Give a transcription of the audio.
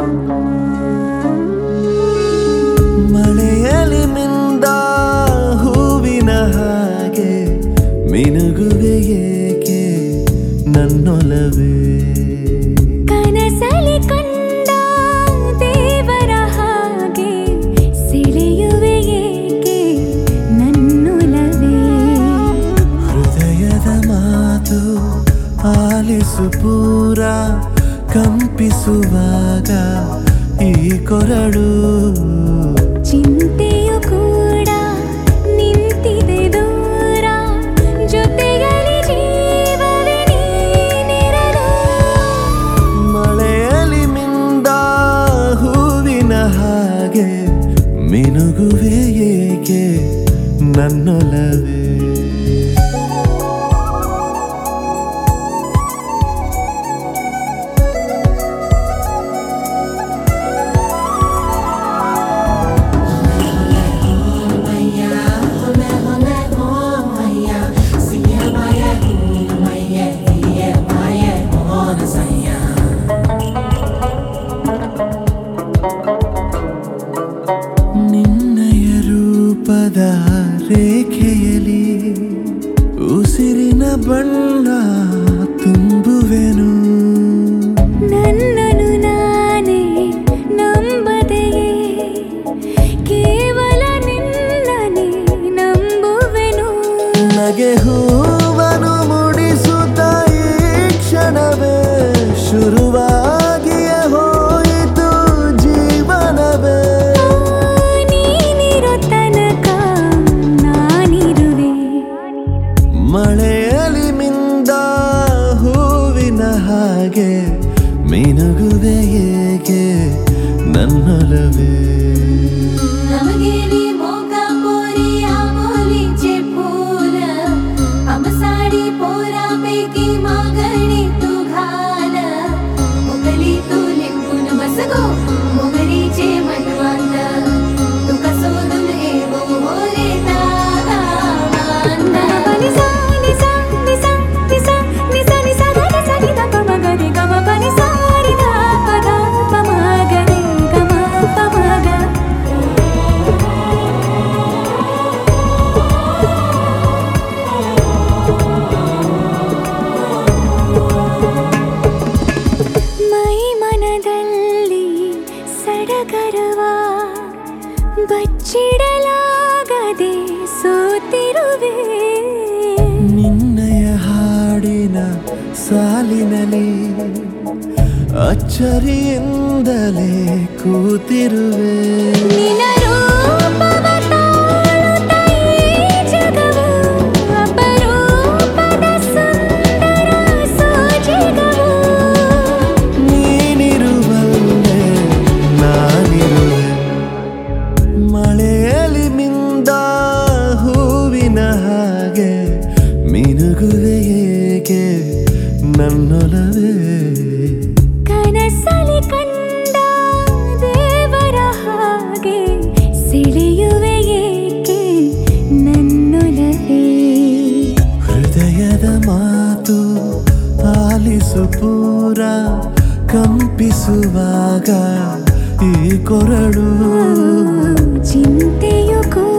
ಮಳೆಯಲಿ ಮಿಂದ ಹೂವಿನ ಹಾಗೆ ಮಿನುಗುವೆ ಏಕೆ ನನ್ನೊಲವೇ ಕನಸಲಿ ಕಂಡ ದೇವರ ಹಾಗೆ ಸೆಳೆಯುವೆ ಏಕೆ ನನ್ನೊಲವೇ ಹೃದಯದ ಮಾತು ಆಲಿಸು ಪೂರ ಕಂಪಿಸುವಾಗ ಈ ಕೊರಡು ಚಿಂತೆಯು ಕೂಡ ನಿಂತಿದೆ ದೂರ ಜೊತೆಯಲ್ಲಿ ಜೀವವೇ ನೀನಿರಲು ಮಳೆಯಲಿ ಮಿಂದ ಹೂವಿನ ಹಾಗೆ ಮಿನುಗುವೆ ಏಕೆ ನನ್ನೊಲವೇ ನಿನ್ನಯ ರೂಪದ ರೇಖೆಯಲಿ ಉಸಿರಿನ ಬಣ್ಣ ತುಂಬುವೆನು ನನ್ನನು ನಾನೇ ನಂಬದೆಯೇ ಕೇವಲ ನಿನ್ನನೇ ನಂಬುವೆನು ನಗೆ ಹೂವನು ಮುಡಿಸುತ್ತ ಈ ಕ್ಷಣವೇ ಶುರುವಾಗಿಯೇ ಹೋಯಿತು ಜೀವನವೇ ನೀನಿರೋ ತನಕ ನಾನಿರುವೆ ಮಳೆಯಲಿ ಮಿಂದ ಹೂವಿನ ಹಾಗೆ ಮಿನುಗುವೆ ಏಕೆ ನನ್ನೊಲವೇ ನಮಗೇಲಿ ಮೋಕ ಪೋರಿ ಆಮೋಲಿಂಚೆ ಫೂಲ ಅಮಸಾಡಿ पोरा पैकी मागणी तू घाल मोगली तू लिंबून बसगो मोगरीचे मनवांत तुका सोडून येवो मोरे तागा निसा निसा निसा निसा निसा निसा ग निसा नि द प म ग रे ग म प नि सा रि ध प ध प म ग रे ग म प म ग ಮೈ ಮನದಲ್ಲಿ ಸಡಗರವ ಬಚ್ಚಿಡಲಾಗದೆ ಸೋತಿರುವೆ ನಿನ್ನಯ ಹಾಡಿನ ಸಾಲಿನಲ್ಲಿ ಅಚ್ಚರಿಯಿಂದಲೇ ಕೂತಿರುವೆ ನಿನ ರೂಪವ ತಾಳುತ್ತ ಈ ಜಗವು ಅಪರೂಪದ ಸುಂದರ ಸೋಜಿಗವು ನೀನಿರುವಲ್ಲೇ ನಾನಿರುವೆ ಮಳೆಯಲಿ ಮಿಂದ ಹೂವಿನ ಹಾಗೆ ಮಿನುಗುವೆ ಏಕೆ ನನ್ನೊಲವೇ ಕನಸಲಿ ಕಂಡ ದೇವರ ಹಾಗೆ ಸೆಳೆಯುವೆ ಏಕೆ ನನ್ನೊಲವೇ ಹೃದಯದ ಮಾತು ಆಲಿಸು ಪೂರ ಕಂಪಿಸುವಾಗ ಈ ಕೊರಡು ಚಿಂತೆಯು ಕೂಡ